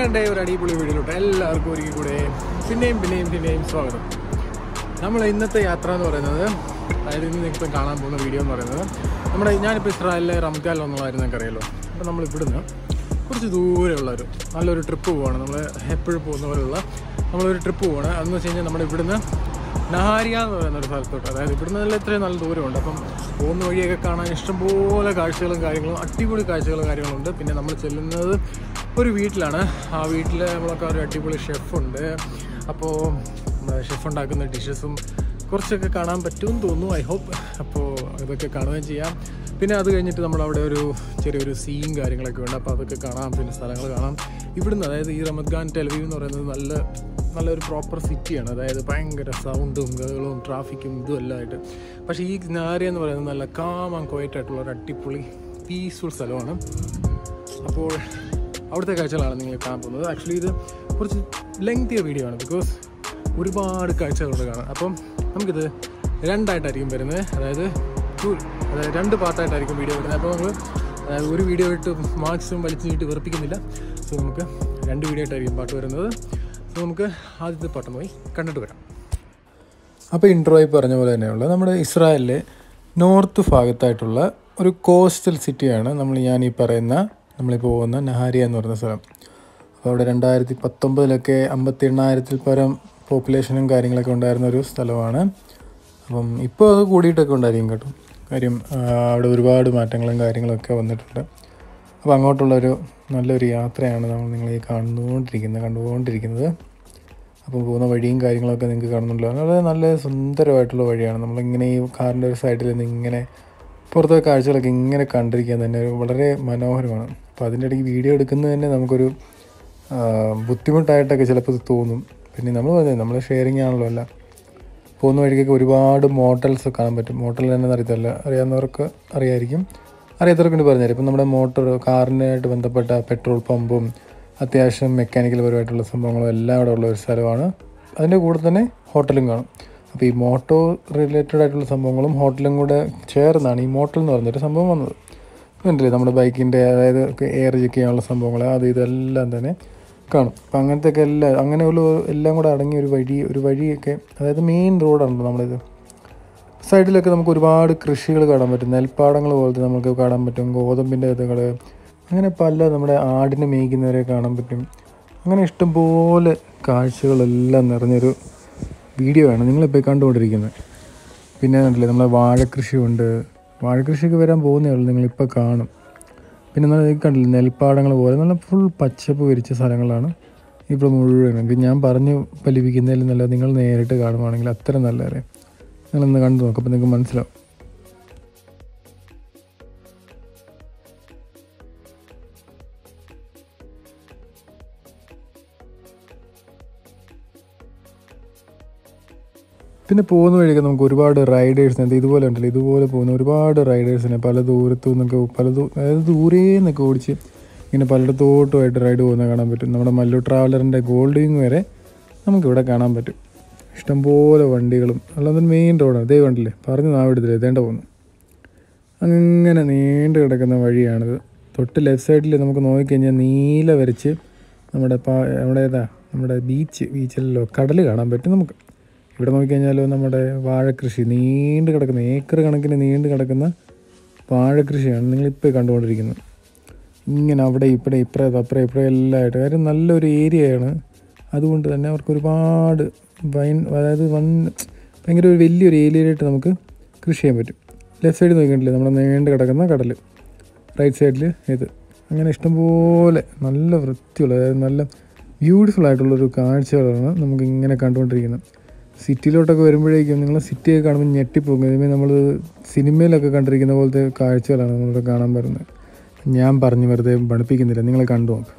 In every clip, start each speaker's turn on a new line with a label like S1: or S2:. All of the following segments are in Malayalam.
S1: എൻ്റെ ഒരു അടിപൊളി വീഡിയോയിലോട്ട് എല്ലാവർക്കും ഒരിക്കൽ കൂടെ പിന്നെയും പിന്നെയും പിന്നെയും സ്വാഗതം നമ്മൾ ഇന്നത്തെ യാത്ര എന്ന് പറയുന്നത് അതായത് ഇന്ന് നിങ്ങളിപ്പം കാണാൻ പോകുന്ന വീഡിയോ എന്ന് പറയുന്നത് നമ്മുടെ ഞാനിപ്പോൾ ഇസ്രായേലിലെ റംകാൽ വന്നതായിരുന്നു എനിക്കറിയാലോ അപ്പോൾ നമ്മൾ ഇവിടുന്ന് കുറച്ച് ദൂരെയുള്ള ഒരു നല്ലൊരു ട്രിപ്പ് പോവാണ് നമ്മൾ എപ്പോഴും പോകുന്ന പോലെയുള്ള നമ്മളൊരു ട്രിപ്പ് പോവാണ് അതെന്ന് വെച്ച് കഴിഞ്ഞാൽ നമ്മുടെ ഇവിടുന്ന് നഹാരിയ എന്ന് പറയുന്ന ഒരു സ്ഥലത്തോട്ട് അതായത് ഇവിടുന്ന് നല്ല ഇത്രയും നല്ല ദൂരമുണ്ട് അപ്പം പോകുന്ന വഴിയൊക്കെ കാണാൻ ഇഷ്ടംപോലെ കാഴ്ചകളും കാര്യങ്ങളും അടിപൊളി കാഴ്ചകളും കാര്യങ്ങളുണ്ട് പിന്നെ നമ്മൾ ചെല്ലുന്നത് ഒരു വീട്ടിലാണ് ആ വീട്ടിൽ നമ്മളൊക്കെ ഒരു അടിപൊളി ഷെഫുണ്ട് അപ്പോൾ ഷെഫ് ഉണ്ടാക്കുന്ന ഡിഷസും കുറച്ചൊക്കെ കാണാൻ പറ്റുമെന്ന് തോന്നുന്നു ഐ ഹോപ്പ് അപ്പോൾ ഇതൊക്കെ കാണുകയും ചെയ്യാം പിന്നെ അത് കഴിഞ്ഞിട്ട് നമ്മളവിടെ ഒരു ചെറിയൊരു സീയും കാര്യങ്ങളൊക്കെ ഉണ്ട് അപ്പോൾ അതൊക്കെ കാണാം പിന്നെ സ്ഥലങ്ങൾ കാണാം ഇവിടുന്ന് അതായത് ഈ റമദ് ഖാൻ ടെലിവീവ് എന്ന് പറയുന്നത് നല്ല നല്ലൊരു പ്രോപ്പർ സിറ്റിയാണ് അതായത് ഭയങ്കര സൗണ്ടും ഗകളും ട്രാഫിക്കും ഇതും എല്ലാം ആയിട്ട് പക്ഷേ ഈ നാരിയ എന്ന് പറയുന്നത് നല്ല കാം ആൻഡ് ക്വയറ്റ് ആയിട്ടുള്ള ഒരു അടിപൊളി പീസ്ഫുൾ സ്ഥലമാണ് അപ്പോൾ അവിടുത്തെ കാഴ്ചകളാണ് നിങ്ങൾ കാണാൻ പോകുന്നത് ആക്ച്വലി ഇത് കുറച്ച് ലെങ്തിയ വീഡിയോ ആണ് ബിക്കോസ് ഒരുപാട് കാഴ്ചകളുണ്ട് കാണാൻ അപ്പം നമുക്കിത് രണ്ടായിട്ടായിരിക്കും വരുന്നത് അതായത് ടു അതായത് രണ്ട് പാർട്ടായിട്ടായിരിക്കും വീഡിയോ വരുന്നത് അപ്പോൾ നമ്മൾ അതായത് ഒരു വീഡിയോ ഇട്ട് മാക്സിമം വലിച്ചു നീട്ടി വെറുപ്പിക്കുന്നില്ല സോ നമുക്ക് രണ്ട് വീഡിയോ ആയിട്ടായിരിക്കും പാട്ട് വരുന്നത് സോ നമുക്ക് ആദ്യത്തെ പാട്ട് പോയി കണ്ടിട്ട് വരാം അപ്പോൾ ഇൻട്രോയിൽ പറഞ്ഞ പോലെ തന്നെയുള്ള നമ്മുടെ ഇസ്രായേലിലെ നോർത്ത് ഭാഗത്തായിട്ടുള്ള ഒരു കോസ്റ്റൽ സിറ്റിയാണ് നമ്മൾ ഞാൻ ഈ പറയുന്ന നമ്മളിപ്പോൾ പോകുന്ന നഹാരിയ എന്ന് പറയുന്ന സ്ഥലം അപ്പോൾ അവിടെ രണ്ടായിരത്തി പത്തൊമ്പതിലൊക്കെ അമ്പത്തി എണ്ണായിരത്തിൽ പരം പോപ്പുലേഷനും കാര്യങ്ങളൊക്കെ ഉണ്ടായിരുന്ന ഒരു സ്ഥലമാണ് അപ്പം ഇപ്പോൾ അത് കൂടിയിട്ടൊക്കെ ഉണ്ടായിരിക്കും കേട്ടോ കാര്യം ആ, അവിടെ ഒരുപാട് മാറ്റങ്ങളും കാര്യങ്ങളൊക്കെ വന്നിട്ടുണ്ട് അപ്പോൾ അങ്ങോട്ടുള്ളൊരു നല്ലൊരു യാത്രയാണ് നമ്മൾ നിങ്ങൾ ഈ കാണുന്നുകൊണ്ടിരിക്കുന്നത് കണ്ടുകൊണ്ടിരിക്കുന്നത് അപ്പോൾ പോകുന്ന വഴിയും കാര്യങ്ങളൊക്കെ നിങ്ങൾക്ക് കാണുന്നുണ്ടല്ലോ വളരെ നല്ല സുന്ദരമായിട്ടുള്ള വഴിയാണ് നമ്മളിങ്ങനെ ഈ കാറിൻ്റെ ഒരു സൈഡിൽ നിന്ന് ഇങ്ങനെ പുറത്തെ കാഴ്ചകളൊക്കെ ഇങ്ങനെ കണ്ടിരിക്കാൻ തന്നെ ഒരു വളരെ മനോഹരമാണ് അപ്പോൾ അതിൻ്റെ ഇടയ്ക്ക് വീഡിയോ എടുക്കുന്നത് തന്നെ നമുക്കൊരു ആ, ബുദ്ധിമുട്ടായിട്ടൊക്കെ ചിലപ്പോൾ ഇത് തോന്നും പിന്നെ നമ്മൾ പറഞ്ഞത് നമ്മൾ ഷെയറിങ് ആണല്ലോ അല്ല പോകുന്ന വഴിക്കൊക്കെ ഒരുപാട് മോട്ടൽസ് കാണാൻ പറ്റും മോട്ടൽ തന്നെ അറിയത്തില്ല അറിയാവുന്നവർക്ക് അറിയായിരിക്കും അറിയാത്തവർക്ക് വേണ്ടി പറഞ്ഞുതരാം ഇപ്പം നമ്മുടെ മോട്ടോർ കാറിനായിട്ട് ബന്ധപ്പെട്ട പെട്രോൾ പമ്പും അത്യാവശ്യം മെക്കാനിക്കൽ പരമായിട്ടുള്ള സംഭവങ്ങളും എല്ലാം അവിടെ ഉള്ള ഒരു സ്ഥലമാണ് അതിൻ്റെ കൂടെ തന്നെ ഹോട്ടലും കാണും അപ്പോൾ ഈ മോട്ടോ റിലേറ്റഡ് ആയിട്ടുള്ള സംഭവങ്ങളും ഹോട്ടലും കൂടെ ചേർന്നാണ് ഈ മോട്ടൽ എന്ന് പറഞ്ഞൊരു സംഭവം വന്നത് കണ്ടില്ലേ നമ്മുടെ ബൈക്കിൻ്റെ അതായത് എയർ ചെക്ക് ചെയ്യാനുള്ള സംഭവങ്ങൾ അത് ഇതെല്ലാം തന്നെ കാണും അപ്പം അങ്ങനത്തെയൊക്കെ എല്ലാം അങ്ങനെയുള്ള എല്ലാം കൂടെ അടങ്ങിയ ഒരു വഴി ഒരു വഴിയൊക്കെ അതായത് മെയിൻ റോഡാണല്ലോ നമ്മളിത് സൈഡിലൊക്കെ നമുക്ക് ഒരുപാട് കൃഷികൾ കാണാൻ പറ്റും നെൽപ്പാടങ്ങൾ പോലത്തെ നമുക്ക് കാണാൻ പറ്റും ഗോതമ്പിൻ്റെ ഇതുകൾ അങ്ങനെ പല നമ്മുടെ ആടിനെ മേയ്ക്കുന്നവരെ കാണാൻ പറ്റും അങ്ങനെ ഇഷ്ടംപോലെ കാഴ്ചകളെല്ലാം നിറഞ്ഞൊരു വീഡിയോ ആണ് നിങ്ങളിപ്പോൾ ഈ കണ്ടുകൊണ്ടിരിക്കുന്നത് പിന്നെ കണ്ടില്ലേ നമ്മളെ വാഴക്കൃഷിയുണ്ട് വാഴക്കൃഷിയൊക്കെ വരാൻ പോകുന്നേ ഉള്ളൂ നിങ്ങളിപ്പോൾ കാണും പിന്നെ നല്ല ഈ കണ്ടില്ലേ നെൽപ്പാടങ്ങൾ പോലെ നല്ല ഫുൾ പച്ചപ്പ് വിരിച്ച സ്ഥലങ്ങളാണ് ഇപ്പോൾ മുഴുവൻ ഇത് ഞാൻ പറഞ്ഞു ഫലിപ്പിക്കുന്നതിൽ നല്ല നിങ്ങൾ നേരിട്ട് കാണുവാണെങ്കിൽ അത്ര നല്ലതല്ലേ നിങ്ങളൊന്ന് കണ്ടു നോക്കും അപ്പോൾ നിങ്ങൾക്ക് മനസ്സിലാവും പിന്നെ പോകുന്ന വഴിയൊക്കെ നമുക്ക് ഒരുപാട് റൈഡേഴ്സിനെ ഇത് ഇതുപോലെ ഉണ്ടല്ലോ ഇതുപോലെ പോകുന്ന ഒരുപാട് റൈഡേഴ്സിനെ പല ദൂരത്തു നിന്നൊക്കെ പല ദൂ അതായത് ദൂരേ നിന്നൊക്കെ ഓടിച്ച് ഇങ്ങനെ പലയിടത്തോട്ടുമായിട്ട് റൈഡ് പോകുന്ന കാണാൻ പറ്റും നമ്മുടെ മല്ലു ട്രാവലറിൻ്റെ ഗോൾഡ് വിങ് വരെ നമുക്കിവിടെ കാണാൻ പറ്റും ഇഷ്ടംപോലെ വണ്ടികളും അല്ലാതെ മെയിൻ റോഡാണ് ഇതേ കണ്ടില്ലേ പറഞ്ഞ് നാവിടത്തില്ലേ ഇതേണ്ട പോകുന്നു അങ്ങനെ നീണ്ടു കിടക്കുന്ന വഴിയാണിത് തൊട്ട് ലെഫ്റ്റ് സൈഡിൽ നമുക്ക് നോക്കിക്കഴിഞ്ഞാൽ നീല വരച്ച് നമ്മുടെ പാ നമ്മുടെ ഏതാ നമ്മുടെ ബീച്ച് ബീച്ചിലല്ലോ കടൽ കാണാൻ പറ്റും നമുക്ക് ഇവിടെ നോക്കിക്കഴിഞ്ഞാലോ നമ്മുടെ വാഴക്കൃഷി നീണ്ടു കിടക്കുന്ന ഏക്കർ കണക്കിന് നീണ്ടു കിടക്കുന്ന വാഴക്കൃഷിയാണ് നിങ്ങളിപ്പോൾ കണ്ടുകൊണ്ടിരിക്കുന്നത് ഇങ്ങനെ അവിടെ ഇവിടെ ഇപ്പറേ അപ്പുറം ഇപ്പറേ എല്ലാം ആയിട്ട് കാര്യം നല്ലൊരു ഏരിയയാണ് അതുകൊണ്ട് തന്നെ അവർക്ക് ഒരുപാട് വൈൻ അതായത് വൻ ഭയങ്കര ഒരു വലിയൊരു ഏരിയയിലായിട്ട് നമുക്ക് കൃഷി ചെയ്യാൻ പറ്റും ലെഫ്റ്റ് സൈഡിൽ നോക്കിയിട്ടില്ലേ നമ്മുടെ നീണ്ടു കിടക്കുന്ന കടൽ റൈറ്റ് സൈഡിൽ ഇത് അങ്ങനെ ഇഷ്ടംപോലെ നല്ല വൃത്തിയുള്ള അതായത് നല്ല ബ്യൂട്ടിഫുൾ ആയിട്ടുള്ളൊരു കാഴ്ചകളാണ് നമുക്ക് ഇങ്ങനെ കണ്ടുകൊണ്ടിരിക്കുന്നത് സിറ്റിയിലോട്ടൊക്കെ വരുമ്പോഴേക്കും നിങ്ങൾ സിറ്റിയൊക്കെ കാണുമ്പോൾ ഞെട്ടിപ്പോകും ഇതുമേ നമ്മൾ സിനിമയിലൊക്കെ കണ്ടിരിക്കുന്ന പോലത്തെ കാഴ്ചകളാണ് നമ്മളിവിടെ കാണാൻ വരുന്നത് ഞാൻ പറഞ്ഞു വെറുതെ പഠിപ്പിക്കുന്നില്ല നിങ്ങൾ കണ്ടു നോക്ക്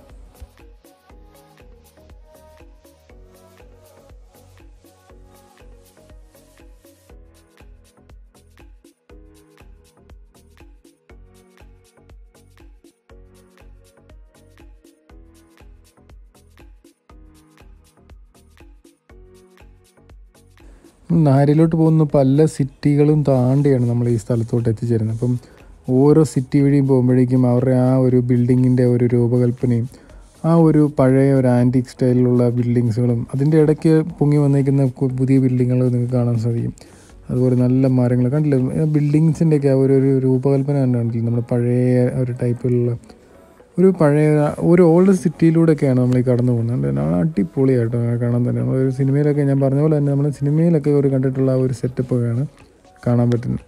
S1: നാരിലോട്ട് പോകുന്ന പല സിറ്റികളും താണ്ടിയാണ് നമ്മൾ ഈ സ്ഥലത്തോട്ട് എത്തിച്ചേരുന്നത് അപ്പം ഓരോ സിറ്റി വഴിയും പോകുമ്പോഴേക്കും അവരുടെ ആ ഒരു ബിൽഡിങ്ങിൻ്റെ ഒരു രൂപകൽപ്പനയും ആ ഒരു പഴയ ഒരു ആൻറ്റിക് സ്റ്റൈലിലുള്ള ബിൽഡിങ്സുകളും അതിൻ്റെ ഇടയ്ക്ക് പൊങ്ങി വന്നേക്കുന്ന കു- പുതിയ ബിൽഡിങ്ങുകൾ നിങ്ങൾക്ക് കാണാൻ സാധിക്കും അതുപോലെ നല്ല മരങ്ങൾ കണ്ടില്ലേ ബിൽഡിങ്സിൻ്റെയൊക്കെ ആ ഒരു ഒരു രൂപകൽപ്പന തന്നെ കണ്ടില്ലേ നമ്മുടെ പഴയ ഒരു ടൈപ്പിലുള്ള ഒരു പഴയ ഒരു ഓൾഡ് സിറ്റിയിലൂടെയൊക്കെയാണ് നമ്മൾ ഈ കടന്നു പോകുന്നത് കണ്ടോ? അടിപൊളിയായിട്ടോ കാണാൻ തന്നെ നമ്മൾ ഒരു സിനിമയിലൊക്കെ ഞാൻ പറഞ്ഞ പോലെ തന്നെ നമ്മൾ സിനിമയിലൊക്കെ ഒരു കണ്ടിട്ടുള്ള ആ ഒരു സെറ്റപ്പൊക്കെയാണ് കാണാൻ പറ്റുന്നത്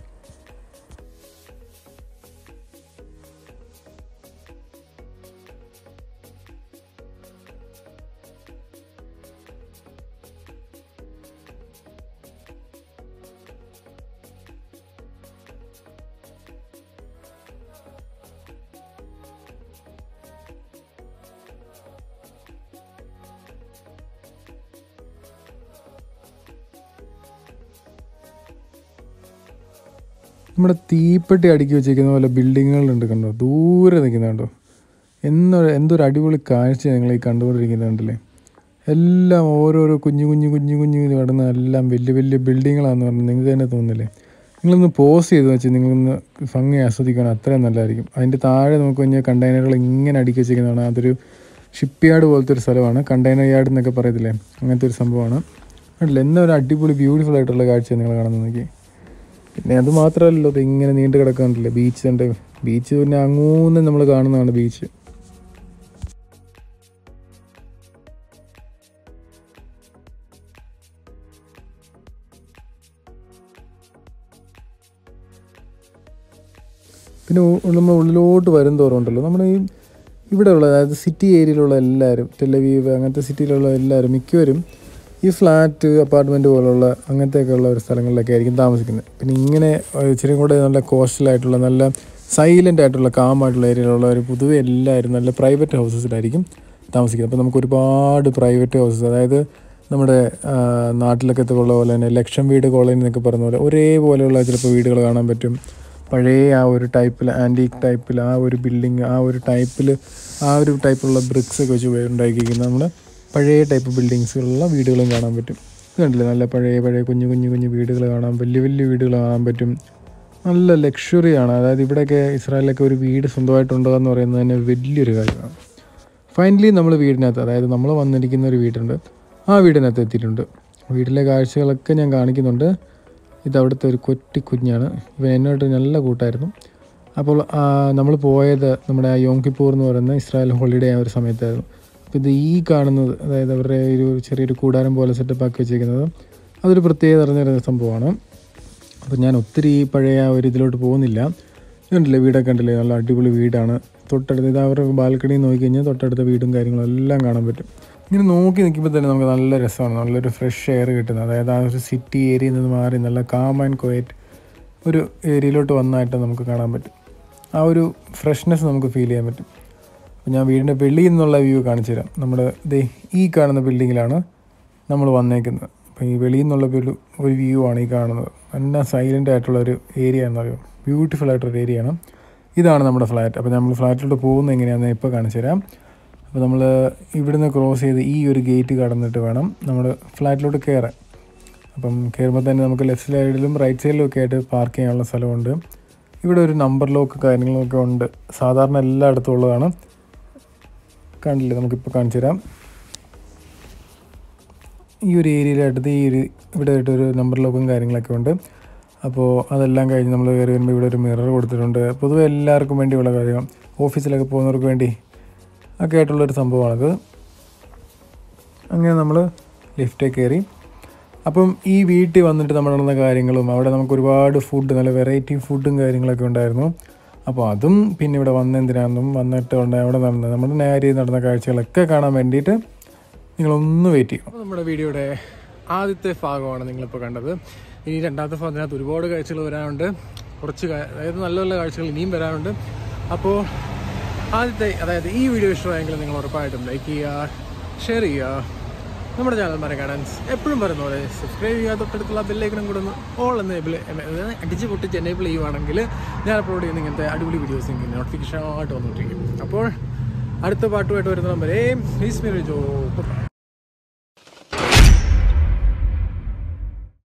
S1: നമ്മുടെ തീപ്പെട്ടി അടുക്കി വെച്ചിരിക്കുന്ന പോലെ ബിൽഡിങ്ങുകളുണ്ട് കണ്ടോ ദൂരെ നിൽക്കുന്ന കണ്ടോ എന്നൊരു എന്തൊരു അടിപൊളി കാഴ്ച നിങ്ങൾ ഈ കണ്ടുകൊണ്ടിരിക്കുന്നത് കണ്ടില്ലേ എല്ലാം ഓരോരോ കുഞ്ഞു കുഞ്ഞു കുഞ്ഞു കുഞ്ഞു ഇത് കിടന്ന എല്ലാം വലിയ വലിയ ബിൽഡിങ്ങുകളാണെന്ന് പറഞ്ഞാൽ നിങ്ങൾക്ക് തന്നെ തോന്നില്ലേ നിങ്ങളൊന്ന് പോസ് ചെയ്ത് വെച്ച് നിങ്ങളൊന്ന് ഭംഗി ആസ്വദിക്കണം അത്രയും നല്ലതായിരിക്കും അതിൻ്റെ താഴെ നമുക്ക് കഴിഞ്ഞാൽ കണ്ടെയ്നറുകൾ ഇങ്ങനെ അടുക്കി വെച്ചിരിക്കുന്നതാണ് അതൊരു ഷിപ്പ് യാർഡ് പോലത്തെ ഒരു സ്ഥലമാണ് കണ്ടെയ്നർ യാർഡ് എന്നൊക്കെ പറയത്തില്ലേ അങ്ങനത്തെ ഒരു സംഭവമാണ് കണ്ടില്ലേ എന്നാ ഒരു അടിപൊളി ബ്യൂട്ടിഫുൾ ആയിട്ടുള്ള കാഴ്ച നിങ്ങൾ കാണുന്നത് നോക്കി പിന്നെ അത് മാത്രമല്ലല്ലോ ഇത് ഇങ്ങനെ നീണ്ടു കിടക്കാണ്ടില്ലേ ബീച്ച് ഉണ്ട് ബീച്ച് പിന്നെ അങ്ങൂന്ന് നമ്മൾ കാണുന്നതാണ് ബീച്ച് പിന്നെ ഉ- നമ്മൾ ഉള്ളിലോട്ട് വരും തോറും ഉണ്ടല്ലോ നമ്മുടെ ഈ ഇവിടെയുള്ള അതായത് സിറ്റി ഏരിയയിലുള്ള എല്ലാവരും ടെലവീവ് അങ്ങനത്തെ സിറ്റിയിലുള്ള എല്ലാവരും മിക്കവരും ഈ ഫ്ലാറ്റ് അപ്പാർട്ട്മെൻറ്റ് പോലുള്ള അങ്ങനത്തെയൊക്കെ ഉള്ള ഒരു സ്ഥലങ്ങളിലൊക്കെ ആയിരിക്കും താമസിക്കുന്നത് പിന്നെ ഇങ്ങനെ ഒരു ഇച്ചിരി കൂടെ നല്ല കോസ്റ്റലായിട്ടുള്ള നല്ല സൈലൻ്റ് ആയിട്ടുള്ള കാമായിട്ടുള്ള ഏരിയയിലുള്ളവർ പൊതുവെ എല്ലാവരും നല്ല പ്രൈവറ്റ് ഹൗസസിലായിരിക്കും താമസിക്കുന്നത് അപ്പോൾ നമുക്ക് ഒരുപാട് പ്രൈവറ്റ് ഹൗസസ് അതായത് നമ്മുടെ ആ, നാട്ടിലൊക്കെ ഉള്ള പോലെ തന്നെ ലക്ഷം വീട് കോളനി എന്നൊക്കെ പറയുന്ന പോലെ ഒരേപോലെയുള്ള ചിലപ്പോൾ വീടുകൾ കാണാൻ പറ്റും പഴയ ആ ഒരു ടൈപ്പിൽ ആൻറ്റീക് ടൈപ്പിൽ ആ ഒരു ബിൽഡിങ് ആ ഒരു ടൈപ്പിൽ ആ ഒരു ടൈപ്പിലുള്ള ബ്രിക്സ് ഒക്കെ വെച്ച് ഉണ്ടാക്കിയിരിക്കുന്ന നമ്മൾ പഴയ ടൈപ്പ് ബിൽഡിങ്സുകളുള്ള വീടുകളും കാണാൻ പറ്റും ഇത് കണ്ടില്ലേ നല്ല പഴയ പഴയ കുഞ്ഞു കുഞ്ഞു കുഞ്ഞു വീടുകൾ കാണാം വലിയ വലിയ വീടുകൾ കാണാൻ പറ്റും നല്ല ലക്ഷറിയാണ് അതായത് ഇവിടെയൊക്കെ ഇസ്രായേലിലൊക്കെ ഒരു വീട് സ്വന്തമായിട്ടുണ്ടോ എന്ന് പറയുന്നത് തന്നെ വലിയൊരു കാര്യമാണ് ഫൈനലി നമ്മൾ വീടിനകത്ത് അതായത് നമ്മൾ വന്നിരിക്കുന്ന ഒരു വീടുണ്ട് ആ വീടിനകത്ത് എത്തിയിട്ടുണ്ട് വീട്ടിലെ കാഴ്ചകളൊക്കെ ഞാൻ കാണിക്കുന്നുണ്ട് ഇത് അവിടുത്തെ ഒരു കൊറ്റി കുഞ്ഞാണ് ഇവൻ എന്നോട്ട് നല്ല കൂട്ടായിരുന്നു അപ്പോൾ നമ്മൾ പോയത് നമ്മുടെ ആ യോം കിപ്പൂർ എന്ന് പറയുന്ന ഇസ്രായേൽ ഹോളിഡേ ആ ഒരു സമയത്തായിരുന്നു അപ്പോൾ ഇത് ഈ കാണുന്നത് അതായത് അവരുടെ ഒരു ചെറിയൊരു കൂടാരം പോലെ സെറ്റപ്പ് ആക്കി വെച്ചിരിക്കുന്നത് അതൊരു പ്രത്യേകത നിറഞ്ഞൊരു സംഭവമാണ് അപ്പോൾ ഞാൻ ഒത്തിരി പഴയ ആ ഒരു ഇതിലോട്ട് പോകുന്നില്ല കണ്ടില്ലേ വീടൊക്കെ കണ്ടില്ലേ നല്ല അടിപൊളി വീടാണ് തൊട്ടടുത്ത് ഇത് അവരുടെ ബാൽക്കണി നോക്കിക്കഴിഞ്ഞാൽ തൊട്ടടുത്ത വീടും കാര്യങ്ങളും എല്ലാം കാണാൻ പറ്റും ഇങ്ങനെ നോക്കി നിൽക്കുമ്പോൾ തന്നെ നമുക്ക് നല്ല രസമാണ് നല്ലൊരു ഫ്രഷ് എയർ കിട്ടുന്നത് അതായത് ആ ഒരു സിറ്റി ഏരിയയിൽ നിന്ന് മാറി നല്ല കാം ആൻഡ് ക്വയറ്റ് ഒരു ഏരിയയിലോട്ട് വന്നായിട്ട് നമുക്ക് കാണാൻ പറ്റും ആ ഒരു ഫ്രഷ്നെസ് നമുക്ക് ഫീൽ ചെയ്യാൻ പറ്റും അപ്പോൾ ഞാൻ വീടിൻ്റെ വെളിയിൽ നിന്നുള്ള വ്യൂ കാണിച്ചു തരാം നമ്മുടെ ദേ ഈ കാണുന്ന ബിൽഡിങ്ങിലാണ് നമ്മൾ വന്നേക്കുന്നത് അപ്പോൾ ഈ വെളിയിൽ നിന്നുള്ള ഒരു ഒരു വ്യൂ ആണ് ഈ കാണുന്നത് നല്ല സൈലൻ്റ് ആയിട്ടുള്ള ഒരു ഏരിയ എന്നറിയാം ബ്യൂട്ടിഫുൾ ആയിട്ടൊരു ഏരിയ ആണ് ഇതാണ് നമ്മുടെ ഫ്ലാറ്റ് അപ്പോൾ നമ്മൾ ഫ്ലാറ്റിലോട്ട് പോകുന്നത് എങ്ങനെയാണെന്ന് ഇപ്പോൾ കാണിച്ചു തരാം അപ്പോൾ നമ്മൾ ഇവിടുന്ന് ക്രോസ് ചെയ്ത് ഈ ഒരു ഗേറ്റ് കടന്നിട്ട് വേണം നമ്മൾ ഫ്ലാറ്റിലോട്ട് കയറാൻ അപ്പം കയറുമ്പോൾ തന്നെ നമുക്ക് ലെഫ്റ്റ് സൈഡിലും റൈറ്റ് സൈഡിലും ഒക്കെ ആയിട്ട് പാർക്ക് ചെയ്യാനുള്ള സ്ഥലമുണ്ട് ഇവിടെ ഒരു നമ്പർ ലോക്ക് കാര്യങ്ങളൊക്കെ ഉണ്ട് സാധാരണ എല്ലായിടത്തും ഉള്ളതാണ് കണ്ടില്ലേ നമുക്കിപ്പോൾ കാണിച്ചു തരാം ഈ ഒരു ഏരിയയിലായിട്ട് ഈ ഒരു ഇവിടെ ആയിട്ട് ഒരു നമ്പർ ലോക്കും കാര്യങ്ങളൊക്കെ ഉണ്ട് അപ്പോൾ അതെല്ലാം കഴിഞ്ഞ് നമ്മൾ കയറി വരുമ്പോൾ ഇവിടെ ഒരു മിറർ കൊടുത്തിട്ടുണ്ട് പൊതുവെ എല്ലാവർക്കും വേണ്ടിയുള്ള കാര്യം ഓഫീസിലൊക്കെ പോകുന്നവർക്ക് വേണ്ടി ഒക്കെ ആയിട്ടുള്ളൊരു സംഭവമാണത് അങ്ങനെ നമ്മൾ ലിഫ്റ്റിൽ കയറി അപ്പം ഈ വീട്ടിൽ വന്നിട്ട് നമ്മൾ നടന്ന കാര്യങ്ങളും അവിടെ നമുക്ക് ഒരുപാട് ഫുഡ് നല്ല വെറൈറ്റി ഫുഡും കാര്യങ്ങളൊക്കെ ഉണ്ടായിരുന്നു അപ്പോൾ അതും പിന്നെ ഇവിടെ വന്നെന്തിനാണെന്നും വന്നിട്ട് ഉണ്ട് അവിടെ നടന്ന നമ്മുടെ നേരെ നടന്ന കാഴ്ചകളൊക്കെ കാണാൻ വേണ്ടിയിട്ട് നിങ്ങളൊന്ന് വെയിറ്റ് ചെയ്യും അപ്പോൾ നമ്മുടെ വീഡിയോയുടെ ആദ്യത്തെ ഭാഗമാണ് നിങ്ങളിപ്പോൾ കണ്ടത് ഇനി രണ്ടാമത്തെ ഭാഗത്തിനകത്ത് ഒരുപാട് കാഴ്ചകൾ വരാനുണ്ട് കുറച്ച് കാ- അതായത് നല്ല നല്ല കാഴ്ചകൾ ഇനിയും വരാനുണ്ട് അപ്പോൾ ആദ്യത്തെ അതായത് ഈ വീഡിയോ ഇഷ്ടമായെങ്കിൽ നിങ്ങൾ ഉറപ്പായിട്ടും ലൈക്ക് ചെയ്യുക ഷെയർ ചെയ്യുക നമ്മുടെ ചാനൽ മറക്കാടാൻ എപ്പോഴും പറയുന്ന പോലെ സബ്സ്ക്രൈബ് ചെയ്യുക തൊട്ടടുത്തുള്ള ബെല്ലൈക്കനും കൂടെ ഒന്ന് ഓൾ എന്ന് എബിൾ അടിച്ച് പൊട്ടിച്ച് എനേബിൾ ചെയ്യുവാണെങ്കിൽ ഞാൻ അപ്ലോഡ് ചെയ്യുന്ന ഇങ്ങനത്തെ അടിപൊളി വീഡിയോസ് നിങ്ങൾക്ക് നോട്ടിഫിക്കേഷൻ ആയിട്ട് വന്നിട്ടിരിക്കും അപ്പോൾ അടുത്ത പാട്ടുമായിട്ട് വരുന്ന വരെ പ്ലീസ് മേരി ജോ